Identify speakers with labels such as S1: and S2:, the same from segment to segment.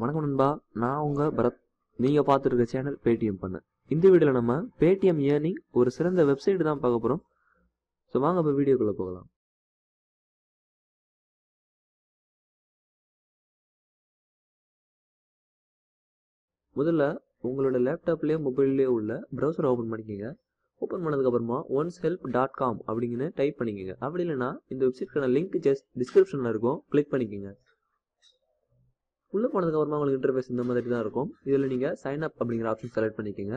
S1: வணக்கம் நண்பா நான் உங்க பரத் நீங்கள் பார்த்துருக்க சேனல் பேடிஎம் பண்ண இந்த வீடியோவில் நம்ம பேடிஎம் ஏர்னிங் ஒரு சிறந்த வெப்சைட் தான் பார்க்க போகிறோம் ஸோ வாங்க இப்போ வீடியோக்குள்ளே போகலாம் முதல்ல உங்களோட லேப்டாப்லேயோ மொபைல்லையோ உள்ள ப்ரௌசர் ஓப்பன் பண்ணிக்கோங்க ஓப்பன் பண்ணதுக்கப்புறமா ஒன்ஸ் ஹெல்ப் டாட் காம் அப்படிங்கன்னு டைப் பண்ணிக்கோங்க அப்படி இல்லைன்னா இந்த வெப்சைட்க்கான லிங்க் ஜஸ்ட் டிஸ்கிரிப்ஷனில் இருக்கும் கிளிக் பண்ணிக்கோங்க உள்ளே போனதுக்கப்புறமா உங்களுக்கு இன்டர்ஃபேஸ் இந்த மாதிரி தான் இருக்கும் இதில் நீங்கள் சைன் அப் அப்படிங்கிற ஆப்ஷன் செலக்ட் பண்ணிக்கோங்க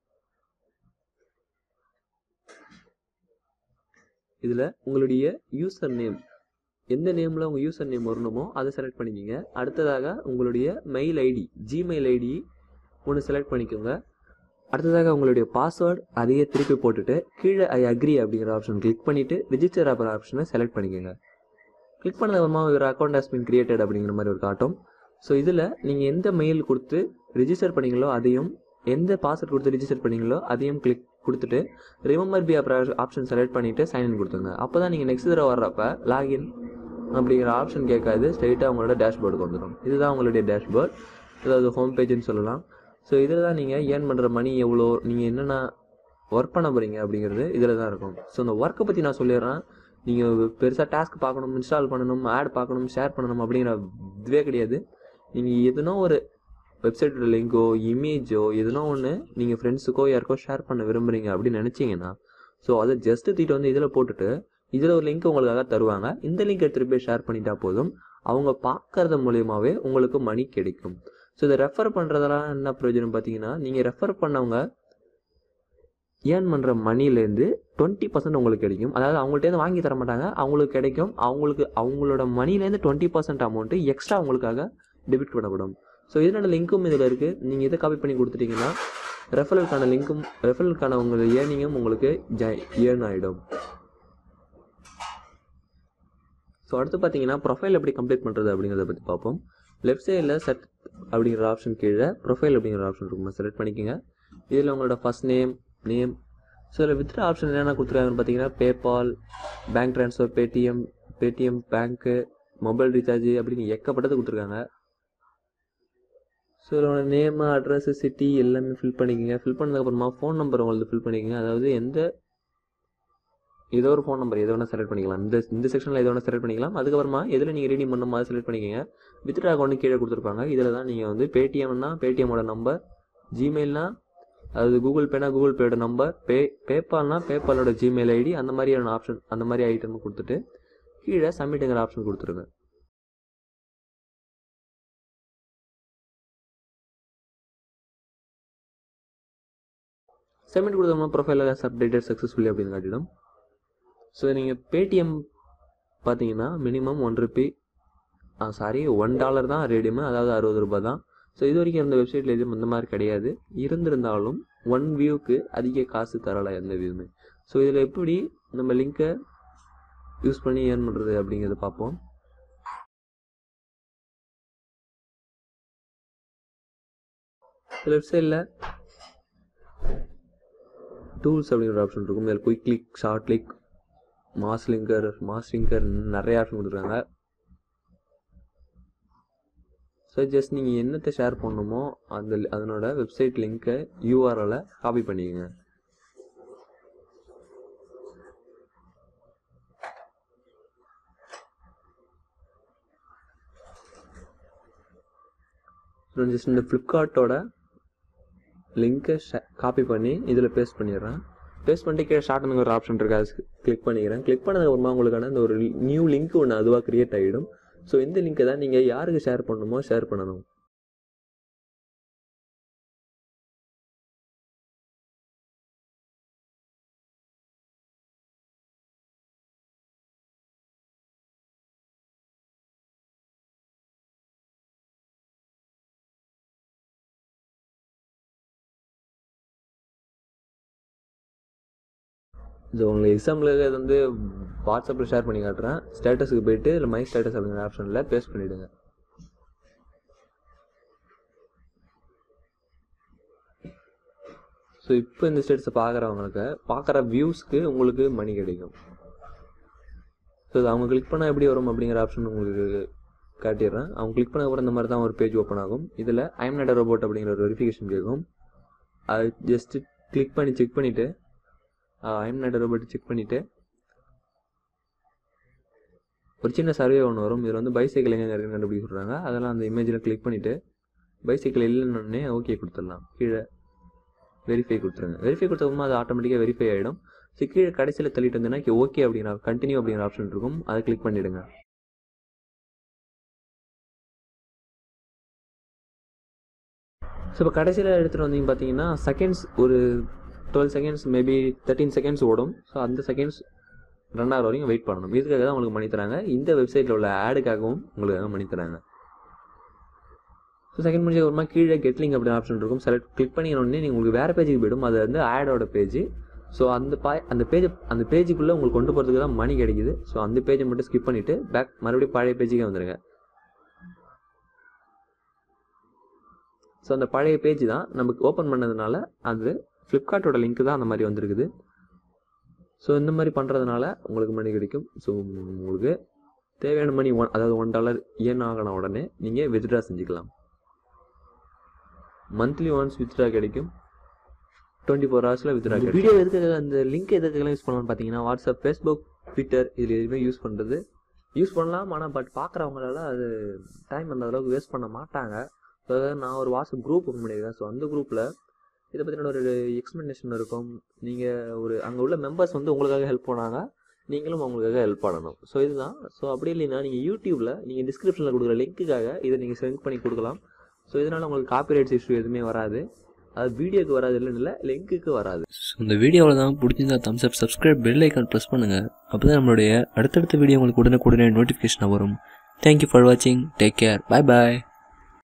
S1: இதில் உங்களுடைய யூசர் நேம் எந்த நேமில் உங்கள் யூசர் நேம் வரணுமோ அதை செலக்ட் பண்ணிக்கோங்க அடுத்ததாக உங்களுடைய மெயில் ஐடி ஜிமெயில் ஐடி ஒன்று செலக்ட் பண்ணிக்கோங்க அடுத்ததாக உங்களுடைய பாஸ்வேர்டு அதையே திருப்பி போட்டுட்டு கீழே ஐ அக்ரி அப்படிங்கிற ஆப்ஷன் கிளிக் பண்ணிவிட்டு ரிஜிஸ்டர் ஆகிற ஆப்ஷனை செலக்ட் பண்ணிக்கோங்க கிளிக் பண்ணதுக்கப்புறமா ஒரு அக்கௌண்ட் ஹஸ் பின் கிரியேட்டட் அப்படிங்கிற மாதிரி ஒரு காட்டும் ஸோ இதில் நீங்கள் எந்த மெயில் கொடுத்து ரிஜிஸ்டர் பண்ணீங்களோ அதையும் எந்த பாஸ்வேர்ட் கொடுத்து ரிஜிஸ்டர் பண்ணீங்களோ அதையும் கிளிக் கொடுத்துட்டு ரிமெம்பர் பி ஆப்ஷன் செலக்ட் பண்ணிவிட்டு சைன்இன் கொடுத்துங்க அப்போ தான் நீங்கள் நெக்ஸ்ட் தடவை வர்றப்ப லாகின் அப்படிங்கிற ஆப்ஷன் கேட்காது ஸ்ட்ரைட்டாக உங்களோட டேஷ்போர்டுக்கு வந்துடும் இதுதான் உங்களுடைய டேஷ்போர்ட் அதாவது ஹோம் பேஜ்னு சொல்லலாம் ஸோ இதில் தான் நீங்கள் ஏர்ன் பண்ணுற மணி எவ்வளோ நீங்கள் என்னென்ன ஒர்க் பண்ண போகிறீங்க அப்படிங்கிறது இதில் தான் இருக்கும் ஸோ இந்த ஒர்க்கை பற்றி நான் சொல்லிடுறேன் நீங்கள் பெருசாக டாஸ்க் பார்க்கணும் இன்ஸ்டால் பண்ணணும் ஆட் பார்க்கணும் ஷேர் பண்ணணும் அப்படிங்கிற இதுவே கிடையாது நீங்கள் எதுனோ ஒரு வெப்சைட்டோட லிங்கோ இமேஜோ எதுனோ ஒன்று நீங்கள் ஃப்ரெண்ட்ஸுக்கோ யாருக்கோ ஷேர் பண்ண விரும்புகிறீங்க அப்படின்னு நினச்சிங்கன்னா ஸோ அதை ஜஸ்ட் தூக்கிட்டு வந்து இதில் போட்டுட்டு இதில் ஒரு லிங்க் உங்களுக்காக தருவாங்க இந்த லிங்க் எடுத்துகிட்டு போய் ஷேர் பண்ணிட்டா போதும் அவங்க பார்க்கறது மூலியமாகவே உங்களுக்கு மணி கிடைக்கும் ஸோ இதை ரெஃபர் பண்ணுறதெல்லாம் என்ன பிரயோஜனம் பார்த்தீங்கன்னா நீங்கள் ரெஃபர் பண்ணவங்க ஏர்ன் பண்ணுற மணிலேருந்து டுவெண்ட்டி பர்சன்ட் உங்களுக்கு கிடைக்கும் அதாவது அவங்கள்ட்டேருந்து வாங்கி தர மாட்டாங்க அவங்களுக்கு கிடைக்கும் அவங்களுக்கு அவங்களோட மணிலேருந்து டுவெண்ட்டி பர்சன்ட் அமௌண்ட்டு எக்ஸ்ட்ரா உங்களுக்காக டெபிட் பண்ணப்படும் ஸோ இதனோட லிங்க்கும் இதில் இருக்குது நீங்கள் இதை காப்பி பண்ணி கொடுத்துட்டீங்கன்னா ரெஃபரலுக்கான லிங்க்கும் ரெஃபரலுக்கான உங்களோட ஏர்னிங்கும் உங்களுக்கு ஜ ஏர்ன் ஆகிடும் ஸோ அடுத்து பார்த்தீங்கன்னா ப்ரொஃபைல் எப்படி கம்ப்ளீட் பண்ணுறது அப்படிங்கிறத பற்றி பார்ப்போம் லெஃப்ட் சைடில் செட் அப்படிங்கிற ஆப்ஷன் கீழே ப்ரொஃபைல் அப்படிங்கிற ஆப்ஷன் இருக்கும் செலக்ட் பண்ணிக்கோங்க இதில் உங்களோட ஃபஸ்ட் நேம் நேம் ஸோ இதில் வித்ரா ஆப்ஷன் என்னென்ன கொடுத்துருக்காங்கன்னு பார்த்தீங்கன்னா PayPal bank transfer Paytm Paytm bank mobile recharge அப்படின்னு ஏக்கப்பட்டது கொடுத்துருக்காங்க ஸோ இதோட நேமு அட்ரஸ் சிட்டி எல்லாமே ஃபில் பண்ணிக்கோங்க ஃபில் பண்ணதுக்கப்புறமா ஃபோன் நம்பர் உங்களுக்கு ஃபில் பண்ணிக்கோங்க அதாவது எந்த ஏதோ ஒரு ஃபோன் நம்பர் எது வேணால் செலக்ட் பண்ணிக்கலாம் இந்த இந்த செக்ஷனில் எது வேணால் செலக்ட் பண்ணிக்கலாம் அதுக்கப்புறமா எதில் நீங்கள் ரெடி பண்ணணுமோ அதை செலக்ட் பண்ணிக்கோங்க வித்ட்ரா அக்கௌண்ட் கீழே கொடுத்துருப்பாங்க இதில் தான் நீங்கள் வந்து பேடிஎம்னா பேடிஎம்மோட நம்பர் ஜிமெயில்னா அதாவது கூகுள் பேனா கூகுள் பேயோட நம்பர் பே பேபால்னா பேபாலோட ஜிமெயில் ஐடி அந்த மாதிரியான ஆப்ஷன் அந்த மாதிரி ஐட்டம் கொடுத்துட்டு கீழே சப்மிட்டுங்கிற ஆப்ஷன் கொடுத்துருங்க சப்மிட் கொடுத்தோம்னா ப்ரொஃபைல் அப்டேட்டட் சக்ஸஸ்ஃபுல்லி அப்படின்னு காட்டிடும் ஸோ நீங்கள் பேடிஎம் பார்த்தீங்கன்னா minimum one rupee sorry one dollar தான் ரேடியம் அதாவது அறுபது ரூபாய் தான் ஸோ இது வரைக்கும் இந்த வெப்சைட்டில் எதுவும் இந்த மாதிரி கிடையாது இருந்திருந்தாலும் ஒன் வியூக்கு அதிக காசு தரலை எந்த வியூமே ஸோ இதில் எப்படி நம்ம லிங்க்கை யூஸ் பண்ணி ஏர்ன் பண்ணுறது அப்படிங்கிறத பார்ப்போம் லெஃப்ட் சைடில் டூல்ஸ் அப்படிங்கிற ஆப்ஷன் இருக்கும் இதில் quick click short click mass linker mass linker நிறைய ஆப்ஷன் கொடுத்துருக்காங்க ஸோ ஜஸ்ட் நீங்கள் என்னத்தை ஷேர் பண்ணணுமோ அந்த அதனோட வெப்சைட் லிங்க்கை யூஆர்எலை காப்பி பண்ணிக்கோங்க நான் ஜஸ்ட் இந்த ஃப்ளிப்கார்ட்டோட லிங்க்கை காப்பி பண்ணி இதில் பேஸ்ட் பண்ணிடுறேன் பேஸ்ட் பண்ணிட்டு கீழே ஷார்ட்னுங்க ஒரு ஆப்ஷன் இருக்கு அது கிளிக் பண்ணிக்கிறேன் கிளிக் பண்ணதுக்கப்புறமா உங்களுக்கான இந்த ஒரு நியூ லிங்க் ஒன்று அதுவாக க்ரியேட் ஆகிடும் ஸோ இந்த லிங்க்கை தான் நீங்கள் யாருக்கு ஷேர் பண்ணணுமோ ஷேர் பண்ணணும் ஸோ உங்களுக்கு எக்ஸாம்பிள் இது வந்து வாட்ஸ்அப்பில் ஷேர் பண்ணி காட்டுறேன் ஸ்டேட்டஸுக்கு போயிட்டு இல்லை மை ஸ்டேட்டஸ் அப்படிங்கிற ஆப்ஷனில் பேஸ்ட் பண்ணிவிடுங்க ஸோ இப்போ இந்த ஸ்டேட்டஸை பார்க்குறவங்களுக்கு பார்க்குற வியூஸ்க்கு உங்களுக்கு மணி கிடைக்கும் ஸோ இது அவங்க கிளிக் பண்ணால் எப்படி வரும் அப்படிங்கிற ஆப்ஷன் உங்களுக்கு காட்டிடுறேன் அவங்க கிளிக் பண்ண அப்புறம் இந்த மாதிரி தான் ஒரு பேஜ் ஓப்பன் ஆகும் இதில் ஐம் நட ரோபோட் அப்படிங்கிற ஒரு வெரிஃபிகேஷன் கேட்கும் அது ஜஸ்ட்டு கிளிக் பண்ணி செக் பண்ணிவிட்டு ஐம் நட ரோபோட் செக் பண்ணிவிட்டு ஒரு சின்ன சர்வே ஒன்று வரும் இதில் வந்து பைசைக்கிள் எங்கே இருக்குன்னு கண்டுபிடிக்க சொல்கிறாங்க அதெல்லாம் அந்த இமேஜில் கிளிக் பண்ணிவிட்டு பைசைக்கிள் இல்லைன்னொடனே ஓகே கொடுத்துடலாம் கீழே வெரிஃபை கொடுத்துருங்க வெரிஃபை கொடுத்தப்பமா அது ஆட்டோமேட்டிக்காக வெரிஃபை ஆகிடும் ஸோ கீழே கடைசியில் தள்ளிட்டு வந்தீங்கன்னா ஓகே அப்படிங்கிற கண்டினியூ அப்படிங்கிற ஆப்ஷன் இருக்கும் அதை கிளிக் பண்ணிவிடுங்க ஸோ இப்போ கடைசியில் எடுத்துகிட்டு வந்தீங்க பார்த்தீங்கன்னா செகண்ட்ஸ் ஒரு twelve seconds maybe thirteen seconds ஓடும் ஸோ அந்த செகண்ட்ஸ் ரன் ஆகிற வரைக்கும் வெயிட் பண்ணணும் இதுக்காக தான் உங்களுக்கு மணி தராங்க இந்த வெப்சைட்டில் உள்ள ஆடுக்காகவும் உங்களுக்காக மணி தராங்க ஸோ செகண்ட் முடிஞ்ச அப்புறமா கீழே கெட்லிங் அப்படின்னு ஆப்ஷன் இருக்கும் செலக்ட் கிளிக் பண்ணிக்கணுன்னே நீங்கள் உங்களுக்கு வேறு பேஜுக்கு போயிடும் அது வந்து ஆடோட பேஜ் ஸோ அந்த பா அந்த பேஜ் அந்த பேஜுக்குள்ளே உங்களுக்கு கொண்டு போகிறதுக்கு தான் மணி கிடைக்குது ஸோ அந்த பேஜை மட்டும் ஸ்கிப் பண்ணிவிட்டு பேக் மறுபடியும் பழைய பேஜுக்கே வந்துடுங்க ஸோ அந்த பழைய பேஜ் தான் நமக்கு ஓப்பன் பண்ணதுனால அது ஃப்ளிப்கார்ட்டோட லிங்க் தான் அந்த மாதிரி வந்திருக்குது ஸோ இந்த மாதிரி பண்ணுறதுனால உங்களுக்கு மணி கிடைக்கும் ஸோ உங்களுக்கு தேவையான மணி ஒன் அதாவது ஒன் டாலர் ஏன் ஆகின உடனே நீங்கள் வித்ட்ரா செஞ்சுக்கலாம் மந்த்லி ஒன்ஸ் வித்ட்ரா கிடைக்கும் டுவெண்ட்டி ஃபோர் ஹவர்ஸில் வித்ட்ரா கிடைக்கும் வீடியோ எதுக்காக அந்த லிங்க் எதுக்கெல்லாம் யூஸ் பண்ணலாம்னு பார்த்தீங்கன்னா வாட்ஸ்அப் ஃபேஸ்புக் ட்விட்டர் இதில் எதுவுமே யூஸ் பண்ணுறது யூஸ் பண்ணலாம் ஆனால் பட் பார்க்குறவங்களால அது டைம் அந்த அளவுக்கு வேஸ்ட் பண்ண மாட்டாங்க அதாவது நான் ஒரு வாட்ஸ்அப் குரூப் ஓப்பன் பண்ணியிருக்கேன் ஸோ அந்த குரூப்பில் இதை பற்றின ஒரு எக்ஸ்ப்ளனேஷன் இருக்கும் நீங்கள் ஒரு அங்கே உள்ள மெம்பர்ஸ் வந்து உங்களுக்காக ஹெல்ப் பண்ணாங்க நீங்களும் அவங்களுக்காக ஹெல்ப் பண்ணணும் ஸோ இதுதான் ஸோ அப்படி இல்லைன்னா நீங்கள் யூடியூப்பில் நீங்கள் டிஸ்கிரிப்ஷனில் கொடுக்குற லிங்க்குக்காக இதை நீங்கள் சென்ட் பண்ணி கொடுக்கலாம் ஸோ இதனால் உங்களுக்கு காப்பிரைட்ஸ் இஷ்யூ எதுவுமே வராது அது வீடியோக்கு வராது இல்லைன்னு இல்லை லிங்க்குக்கு வராது
S2: ஸோ இந்த வீடியோவில் தான் பிடிச்சிருந்தா thumbs up subscribe bell icon press பண்ணுங்கள் அப்போ தான் நம்மளுடைய அடுத்தடுத்த வீடியோ உங்களுக்கு உடனே உடனே நோட்டிஃபிகேஷன் வரும் தேங்க்யூ ஃபார் வாட்சிங் டேக் கேர் பாய் பாய்